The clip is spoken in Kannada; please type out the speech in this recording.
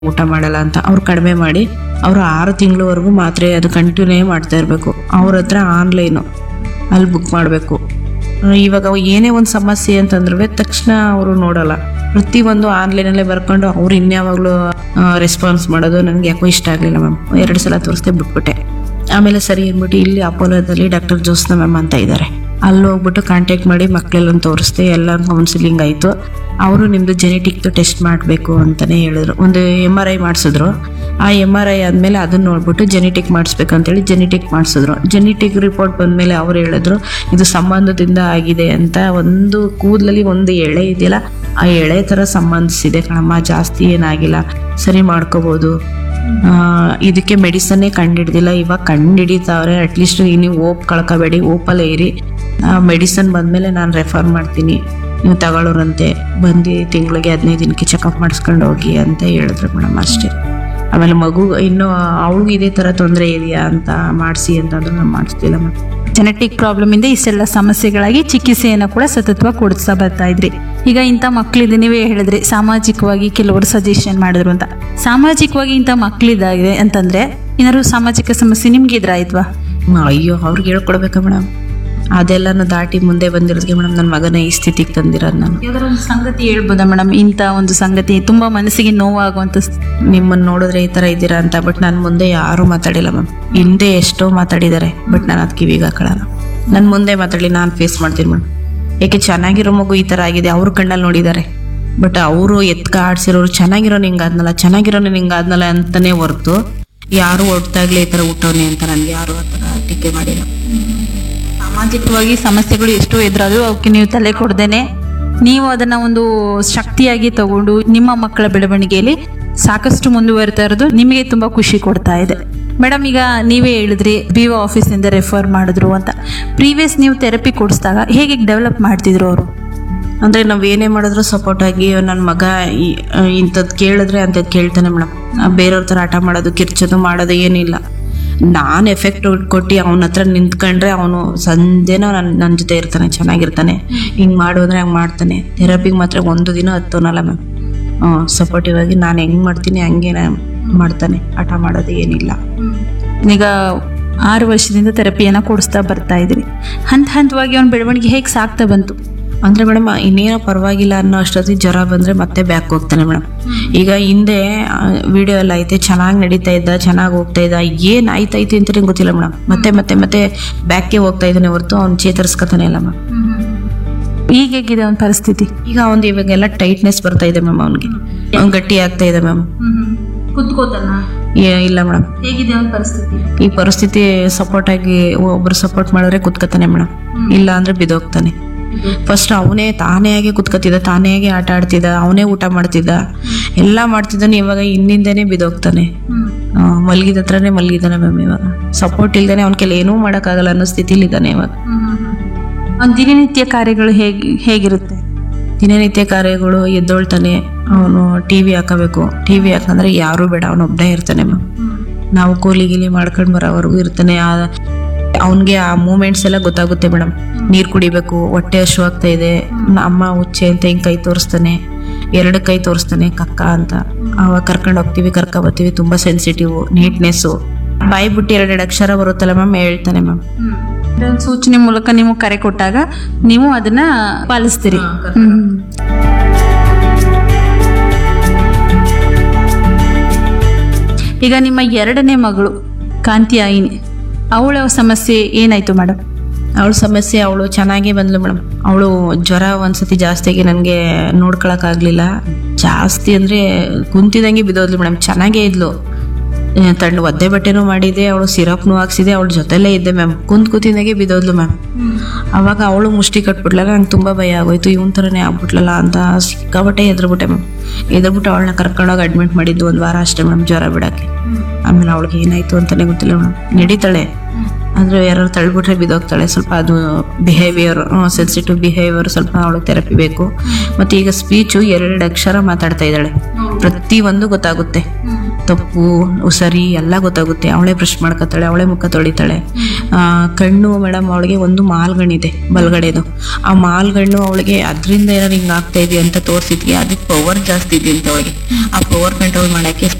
ಊಟ ಮಾಡಲ್ಲ ಅಂತ ಅವ್ರು ಕಡಿಮೆ ಮಾಡಿ ಅವರು ಆರು ತಿಂಗಳವರೆಗೂ ಮಾತ್ರೆ ಅದು ಕಂಟಿನ್ಯೂ ಮಾಡ್ತಾ ಇರಬೇಕು ಅವ್ರ ಹತ್ರ ಆನ್ಲೈನು ಅಲ್ಲಿ ಬುಕ್ ಮಾಡಬೇಕು ಇವಾಗ ಅವು ಏನೇ ಒಂದು ಸಮಸ್ಯೆ ಅಂತಂದ್ರೆ ತಕ್ಷಣ ಅವರು ನೋಡಲ್ಲ ಪ್ರತಿಯೊಂದು ಆನ್ಲೈನಲ್ಲೇ ಬರ್ಕೊಂಡು ಅವ್ರು ಇನ್ಯಾವಾಗಲೂ ರೆಸ್ಪಾನ್ಸ್ ಮಾಡೋದು ನನಗೆ ಯಾಕೋ ಇಷ್ಟ ಆಗಲಿಲ್ಲ ಮ್ಯಾಮ್ ಎರಡು ಸಲ ತೋರಿಸ್ದೆ ಬಿಟ್ಬಿಟ್ಟೆ ಆಮೇಲೆ ಸರಿ ಅಂದ್ಬಿಟ್ಟು ಇಲ್ಲಿ ಅಪೋಲೋದಲ್ಲಿ ಡಾಕ್ಟರ್ ಜ್ಯೋತ್ಸ್ನಾ ಮ್ಯಾಮ್ ಅಂತ ಇದ್ದಾರೆ ಅಲ್ಲಿ ಹೋಗ್ಬಿಟ್ಟು ಕಾಂಟ್ಯಾಕ್ಟ್ ಮಾಡಿ ಮಕ್ಕಳೆಲ್ಲ ತೋರಿಸ್ದೆ ಎಲ್ಲ ಕೌನ್ಸಿಲಿಂಗ್ ಆಯಿತು ಅವರು ನಿಮ್ಮದು ಜೆನೆಟಿಕ್ದು ಟೆಸ್ಟ್ ಮಾಡಬೇಕು ಅಂತಲೇ ಹೇಳಿದ್ರು ಒಂದು ಎಮ್ ಆರ್ ಐ ಮಾಡಿಸಿದ್ರು ಆ ಎಮ್ ಆರ್ ಐ ಆದಮೇಲೆ ಅದನ್ನ ನೋಡ್ಬಿಟ್ಟು ಜೆನೆಟಿಕ್ ಮಾಡಿಸ್ಬೇಕು ಅಂತೇಳಿ ಜೆನೆಟಿಕ್ ಮಾಡಿಸಿದ್ರು ಜೆನೆಟಿಕ್ ರಿಪೋರ್ಟ್ ಬಂದಮೇಲೆ ಅವ್ರು ಹೇಳಿದ್ರು ಇದು ಸಂಬಂಧದಿಂದ ಆಗಿದೆ ಅಂತ ಒಂದು ಕೂದಲಲ್ಲಿ ಒಂದು ಎಳೆ ಇದೆಯಲ್ಲ ಆ ಎಳೆ ಥರ ಸಂಬಂಧಿಸಿದೆ ಕಣಮ್ಮ ಜಾಸ್ತಿ ಏನಾಗಿಲ್ಲ ಸರಿ ಮಾಡ್ಕೋಬೋದು ಆ, ಇದಕ್ಕೆ ಮೆಡಿಸನ್ನೇ ಕಂಡಿಡ್ದಿಲ್ಲ ಇವಾಗ ಕಂಡಿಡಿತಾವ್ರೆ ಅಟ್ಲೀಸ್ಟ್ ನೀವು ಓಪ್ ಕಳ್ಕೊಬೇಡಿ ಓಪಲ್ಲೇ ಇರಿ ಮೆಡಿಸನ್ ಬಂದಮೇಲೆ ನಾನು ರೆಫರ್ ಮಾಡ್ತೀನಿ ನೀವು ತಗೊಳ್ಳೋರಂತೆ ಬಂದು ತಿಂಗಳಿಗೆ ಹದಿನೈದು ದಿನಕ್ಕೆ ಚೆಕಪ್ ಮಾಡಿಸ್ಕೊಂಡು ಹೋಗಿ ಅಂತ ಹೇಳಿದ್ರು ಮೇಡಮ್ ಅಷ್ಟೇ ಆಮೇಲೆ ಮಗು ಇನ್ನು ಅವಳಿಗೂ ಇದೇ ಥರ ತೊಂದರೆ ಇದೆಯಾ ಅಂತ ಮಾಡಿಸಿ ಅಂತಂದ್ರೆ ನಾನು ಮಾಡಿಸ್ತಿಲ್ಲ ಮೇಡಮ್ ಜೆನೆಟಿಕ್ ಪ್ರಾಬ್ಲಮ್ ಇಂದ ಇಷ್ಟೆಲ್ಲ ಸಮಸ್ಯೆಗಳಾಗಿ ಚಿಕಿತ್ಸೆಯನ್ನು ಕೂಡ ಸತತವಾಗಿ ಕೊಡಿಸ್ತಾ ಬರ್ತಾ ಇದ್ರಿ ಈಗ ಇಂಥ ಮಕ್ಕಳಿದೆ ನೀವೇ ಹೇಳಿದ್ರಿ ಸಾಮಾಜಿಕವಾಗಿ ಕೆಲವರು ಸಜೆಷನ್ ಮಾಡಿದ್ರು ಅಂತ ಸಾಮಾಜಿಕವಾಗಿ ಇಂಥ ಮಕ್ಕಳಿದಾಗಿದೆ ಅಂತಂದ್ರೆ ಏನಾದ್ರು ಸಾಮಾಜಿಕ ಸಮಸ್ಯೆ ನಿಮ್ಗೆ ಎದುರಾಯ್ತವಾ ಅಯ್ಯೋ ಅವ್ರಿಗೆ ಹೇಳ್ಕೊಡ್ಬೇಕಾ ಮೇಡಮ್ ಅದೆಲ್ಲನೂ ದಾಟಿ ಮುಂದೆ ಬಂದಿರೋದಕ್ಕೆ ಮೇಡಮ್ ನನ್ನ ಮಗನ ಈ ಸ್ಥಿತಿಗೆ ತಂದಿರೋದು ನಾನು ಯಾವ್ದಾರ ಒಂದು ಸಂಗತಿ ಹೇಳ್ಬೋದಾ ಮೇಡಮ್ ಇಂಥ ಒಂದು ಸಂಗತಿ ತುಂಬಾ ಮನಸ್ಸಿಗೆ ನೋವಾಗುವಂತ ಸ್- ನಿಮ್ಮನ್ನು ನೋಡಿದ್ರೆ ಈ ಥರ ಇದ್ದೀರಾ ಅಂತ ಬಟ್ ನಾನು ಮುಂದೆ ಯಾರೂ ಮಾತಾಡಿಲ್ಲ ಮ್ಯಾಮ್ ಹಿಂದೆ ಎಷ್ಟೋ ಮಾತಾಡಿದ್ದಾರೆ ಬಟ್ ನಾನು ಅದು ಕಿವಿಗೆ ಹಾಕೊಳ್ಳಲ್ಲ ನನ್ನ ಮುಂದೆ ಮಾತಾಡಲಿ ನಾನು ಫೇಸ್ ಮಾಡ್ತೀನಿ ಮೇಡಮ್ ಯಾಕೆ ಚೆನ್ನಾಗಿರೋ ಮಗು ಈ ಥರ ಆಗಿದೆ ಅವ್ರ ಕಣ್ಣಲ್ಲಿ ನೋಡಿದ್ದಾರೆ ಬಟ್ ಅವರು ಎತ್ಕ ಆಡ್ಸಿರೋರು ಚೆನ್ನಾಗಿರೋ ಹಿಂಗಾದ್ನಲ್ಲ ಚೆನ್ನಾಗಿರೋ ಹಿಂಗಾದ್ನಲ್ಲ ಅಂತಲೇ ಹೊರ್ತು ಯಾರು ಒಟ್ಟಾಗ್ಲೇ ಈ ಥರ ಹುಟ್ಟೋನೆ ಅಂತ ನನಗೆ ಯಾರು ಆ ಥರ ಟೀಕೆ ಮಾಡಿಲ್ಲ ಸಾಮಾಜಿಕವಾಗಿ ಸಮಸ್ಯೆಗಳು ಎಷ್ಟೋ ಎದುರಾದ್ರು ಅವಕ್ಕೆ ನೀವು ತಲೆ ಕೊಡ್ದೇನೆ ನೀವು ಅದನ್ನ ಒಂದು ಶಕ್ತಿಯಾಗಿ ತಗೊಂಡು ನಿಮ್ಮ ಮಕ್ಕಳ ಬೆಳವಣಿಗೆಯಲ್ಲಿ ಸಾಕಷ್ಟು ಮುಂದುವರಿತಾ ಇರೋದು ನಿಮಗೆ ತುಂಬಾ ಖುಷಿ ಕೊಡ್ತಾ ಇದೆ ಮೇಡಮ್ ಈಗ ನೀವೇ ಹೇಳಿದ್ರಿ ಬಿ ಒ ಆಫೀಸಿಂದ ರೆಫರ್ ಮಾಡಿದ್ರು ಅಂತ ಪ್ರೀವಿಯಸ್ ನೀವು ಥೆರಪಿ ಕೊಡಿಸಿದಾಗ ಹೇಗೆ ಡೆವಲಪ್ ಮಾಡ್ತಿದ್ರು ಅವರು ಅಂದರೆ ನಾವು ಏನೇ ಮಾಡಿದ್ರು ಸಪೋರ್ಟ್ ಆಗಿ ನನ್ನ ಮಗ ಇಂಥದ್ದು ಕೇಳಿದ್ರೆ ಅಂಥದ್ದು ಕೇಳ್ತಾನೆ ಮೇಡಮ್ ಬೇರೆಯವ್ರ ಥರ ಆಟ ಮಾಡೋದು ಕಿರ್ಚೋದು ಮಾಡೋದು ಏನಿಲ್ಲ ನಾನು ಎಫೆಕ್ಟ್ ಕೊಟ್ಟು ಅವನ ಹತ್ರ ನಿಂತ್ಕೊಂಡ್ರೆ ಅವನು ಸಂಜೆನೂ ನನ್ನ ನನ್ನ ಜೊತೆ ಇರ್ತಾನೆ ಚೆನ್ನಾಗಿರ್ತಾನೆ ಹಿಂಗೆ ಮಾಡು ಅಂದರೆ ಹಂಗೆ ಮಾಡ್ತಾನೆ ಥೆರಪಿಗೆ ಮಾತ್ರ ಒಂದು ದಿನ ಹತ್ತೋನಲ್ಲ ಮ್ಯಾಮ್ ಸಪೋರ್ಟಿವ್ ಆಗಿ ನಾನು ಹೆಂಗೆ ಮಾಡ್ತೀನಿ ಹಂಗೆ ನಾನ್ ಮಾಡ್ತಾನೆ ಆಟ ಮಾಡೋದು ಏನಿಲ್ಲ ಈಗ ಆರು ವರ್ಷದಿಂದ ಥೆರಪಿಯನ್ನ ಕೊಡಿಸ್ತಾ ಬರ್ತಾ ಇದ್ರಿ ಹಂತ ಹಂತವಾಗಿ ಅವ್ನ ಬೆಳವಣಿಗೆ ಹೇಗೆ ಸಾಕ್ತಾ ಬಂತು ಅಂದರೆ ಮೇಡಮ್ ಇನ್ನೇನೋ ಪರವಾಗಿಲ್ಲ ಅನ್ನೋ ಅಷ್ಟೊತ್ತಿಗೆ ಜ್ವರ ಬಂದರೆ ಮತ್ತೆ ಬ್ಯಾಕ್ ಹೋಗ್ತಾನೆ ಮೇಡಮ್ ಈಗ ಹಿಂದೆ ವಿಡಿಯೋ ಎಲ್ಲ ಐತೆ ಚೆನ್ನಾಗಿ ನಡೀತಾ ಇದ್ದ ಚೆನ್ನಾಗಿ ಹೋಗ್ತಾ ಇದ್ದ ಏನು ಆಯ್ತೈತೆ ಅಂತಲೇ ಗೊತ್ತಿಲ್ಲ ಮೇಡಮ್ ಮತ್ತೆ ಮತ್ತೆ ಮತ್ತೆ ಬ್ಯಾಕ್ಗೆ ಹೋಗ್ತಾ ಇದ್ದಾನೆ ಹೊರತು ಅವ್ನು ಚೇತರಿಸ್ಕೊತಾನೆ ಇಲ್ಲ ಮ್ಯಾಮ್ ಈಗ ಹೇಗಿದೆ ಅವನ ಪರಿಸ್ಥಿತಿ ಈಗ ಅವ್ನು ಇವಾಗೆಲ್ಲ ಟೈಟ್ನೆಸ್ ಬರ್ತಾ ಇದೆ ಮ್ಯಾಮ್ ಅವ್ನಿಗೆ ಅವ್ನು ಗಟ್ಟಿ ಆಗ್ತಾ ಇದೆ ಮ್ಯಾಮ್ ಕುತ್ಕೋತಾನ ಇಲ್ಲ ಮೇಡಮ್ ಹೇಗಿದೆ ಅವನ ಪರಿಸ್ಥಿತಿ ಈ ಪರಿಸ್ಥಿತಿ ಸಪೋರ್ಟ್ ಆಗಿ ಒಬ್ರು ಸಪೋರ್ಟ್ ಮಾಡಿದ್ರೆ ಕುತ್ಕೋತಾನೆ ಮೇಡಮ್ ಇಲ್ಲ ಅಂದ್ರೆ ಬಿದ್ದೋಗ್ತಾನೆ ಫಸ್ಟ್ ಅವನೇ ತಾನೇ ಆಗಿ ಕುತ್ಕೋತಿದ್ದ ತಾನೇ ಆಗಿ ಆಟ ಆಡ್ತಿದ್ದ ಅವನೇ ಊಟ ಮಾಡ್ತಿದ್ದ ಎಲ್ಲ ಮಾಡ್ತಿದ್ದಾನೆ ಇವಾಗ ಹಿಂದಿಂದನೇ ಬಿದ್ದೋಗ್ತಾನೆ ಆ, ಮಲಗಿದ ಹತ್ರನೇ ಮಲಗಿದ್ದಾನೆ ಮ್ಯಾಮ್ ಇವಾಗ ಸಪೋರ್ಟ್ ಇಲ್ದೇನೆ ಅವ್ನ ಕೆಲ ಏನೂ ಮಾಡೋಕ್ಕಾಗಲ್ಲ ಅನ್ನೋ ಸ್ಥಿತಿಲಿ ಇದ್ದಾನೆ ಇವಾಗ ಅವನ ದಿನನಿತ್ಯ ಕಾರ್ಯಗಳು ಹೇಗೆ ಹೇಗಿರುತ್ತೆ ದಿನನಿತ್ಯ ಕಾರ್ಯಗಳು ಎದ್ದೊಳ್ತಾನೆ ಅವನು ಟಿ ವಿ ಹಾಕಬೇಕು ಟಿ ವಿ ಹಾಕಂದ್ರೆ ಯಾರೂ ಬೇಡ ಅವನೊಬ್ಬನೇ ಇರ್ತಾನೆ ಮ್ಯಾಮ್ ನಾವು ಕೂಲಿ ಗೀಲಿ ಮಾಡ್ಕೊಂಡು ಬರೋವರೆಗೂ ಇರ್ತಾನೆ ಅವನಿಗೆ ಆ ಮೂಮೆಂಟ್ಸ್ ಎಲ್ಲ ಗೊತ್ತಾಗುತ್ತೆ ಮೇಡಮ್ ನೀರು ಕುಡಿಬೇಕು ಹೊಟ್ಟೆ ಹಶು ಆಗ್ತಾ ಇದೆ ಅಮ್ಮ ಹುಚ್ಚೆ ಅಂತ ಹಿಂಗೆ ಕೈ ತೋರಿಸ್ತಾನೆ ಎರಡು ಕೈ ತೋರಿಸ್ತಾನೆ ಕಕ್ಕ ಅಂತ ಅವಾಗ ಕರ್ಕೊಂಡು ಹೋಗ್ತೀವಿ ಕರ್ಕೊ ಬರ್ತೀವಿ ತುಂಬ ಸೆನ್ಸಿಟಿವ್ ನೀಟ್ನೆಸ್ಸು ಬಾಯಿ ಬಿಟ್ಟು ಎರಡೆರಡು ಅಕ್ಷರ ಬರುತ್ತಲ್ಲ ಮ್ಯಾಮ್ ಹೇಳ್ತಾನೆ ಮ್ಯಾಮ್ ಒಂದು ಸೂಚನೆ ಮೂಲಕ ನೀವು ಕರೆ ಕೊಟ್ಟಾಗ ನೀವು ಅದನ್ನ ಪಾಲಿಸ್ತೀರಿ ಹ್ಮ್. ಈಗ ನಿಮ್ಮ ಎರಡನೇ ಮಗಳು ಕಾಂತಿ ಆಯಿನಿ ಅವಳ ಸಮಸ್ಯೆ ಏನಾಯ್ತು ಮೇಡಮ್ ಅವಳ ಸಮಸ್ಯೆ ಅವಳು ಚೆನ್ನಾಗೇ ಬಂದ್ಲು ಮೇಡಮ್ ಅವಳು ಜ್ವರ ಒಂದ್ಸತಿ ಜಾಸ್ತಿಯಾಗಿ ನನಗೆ ನೋಡ್ಕೊಳಕ್ಕಾಗಲಿಲ್ಲ ಜಾಸ್ತಿ ಅಂದರೆ ಕುಂತಿದಂಗೆ ಬಿದ್ದೋದ್ಲು ಮೇಡಮ್ ಚೆನ್ನಾಗೇ ಇದ್ಲು ಆ, ತಣ್ಣು ಒದ್ದೆ ಬಟ್ಟೆನೂ ಮಾಡಿದೆ ಅವಳು ಸಿರಪ್ನು ಹಾಕ್ಸಿದೆ ಅವಳ ಜೊತೆಲೇ ಇದ್ದೆ ಮ್ಯಾಮ್ ಕುಂತ್ ಕೂತಿದ್ದಾಗೆ ಬಿದ್ದೋದ್ಲು ಮ್ಯಾಮ್ ಅವಾಗ ಅವಳು ಮುಷ್ಟಿ ಕಟ್ಬಿಟ್ಲಲ್ಲ ನಂಗೆ ತುಂಬ ಭಯ ಆಗೋಯ್ತು ಇವನ್ ಥರನೇ ಆಗ್ಬಿಟ್ಲಲ್ಲ ಅಂತ ಸಿಕ್ಕಾಬಟ್ಟೆ ಎದ್ರುಬಿಟ್ಟೆ ಮ್ಯಾಮ್ ಎದ್ರುಬಿಟ್ಟು ಅವಳನ್ನ ಕರ್ಕೊಂಡೋಗಿ ಅಡ್ಮಿಟ್ ಮಾಡಿದ್ದು ಒಂದು ವಾರ ಅಷ್ಟೇ ಮೇಡಮ್ ಜ್ವರ ಬಿಡೋಕ್ಕೆ ಆಮೇಲೆ ಅವಳಿಗೆ ಏನಾಯ್ತು ಅಂತಲೇ ಗೊತ್ತಿಲ್ಲ ಮೇಡಮ್ ನಡೀತಾಳೆ ಆದರೆ ಯಾರು ತಳ್ಬಿಟ್ರೆ ಬಿದ್ದೋಗ್ತಾಳೆ ಸ್ವಲ್ಪ ಅದು ಬಿಹೇವಿಯರ್ ಸೆನ್ಸಿಟಿವ್ ಬಿಹೇವಿಯರ್ ಸ್ವಲ್ಪ ಅವಳಿಗೆ ಥೆರಪಿ ಬೇಕು ಮತ್ತು ಈಗ ಸ್ಪೀಚು ಎರಡು ಅಕ್ಷರ ಮಾತಾಡ್ತಾ ಇದ್ದಾಳೆ ಪ್ರತಿ ಒಂದು ಗೊತ್ತಾಗುತ್ತೆ ತಪ್ಪು ಸರಿ ಎಲ್ಲ ಗೊತ್ತಾಗುತ್ತೆ ಅವಳೇ ಬ್ರಷ್ ಮಾಡ್ಕೊತಾಳೆ ಅವಳೇ ಮುಖ ತೊಳಿತಾಳೆ ಆ, ಕಣ್ಣು ಮೇಡಮ್ ಅವಳಿಗೆ ಒಂದು ಮಾಲ್ಗಣ್ಣಿದೆ ಬಲ್ಗಡೆದು ಆ ಮಾಲ್ಗಣ್ಣು ಅವಳಿಗೆ ಅದರಿಂದ ಏನಾರು ಹಿಂಗೆ ಆಗ್ತಾ ಇದೆ ಅಂತ ತೋರಿಸಿದ್ಗೆ ಅದಕ್ಕೆ ಪವರ್ ಜಾಸ್ತಿ ಇದೆ ಅಂತ ಅವಳಿಗೆ ಆ ಪವರ್ ಕಂಟ್ರೋಲ್ ಮಾಡೋಕ್ಕೆ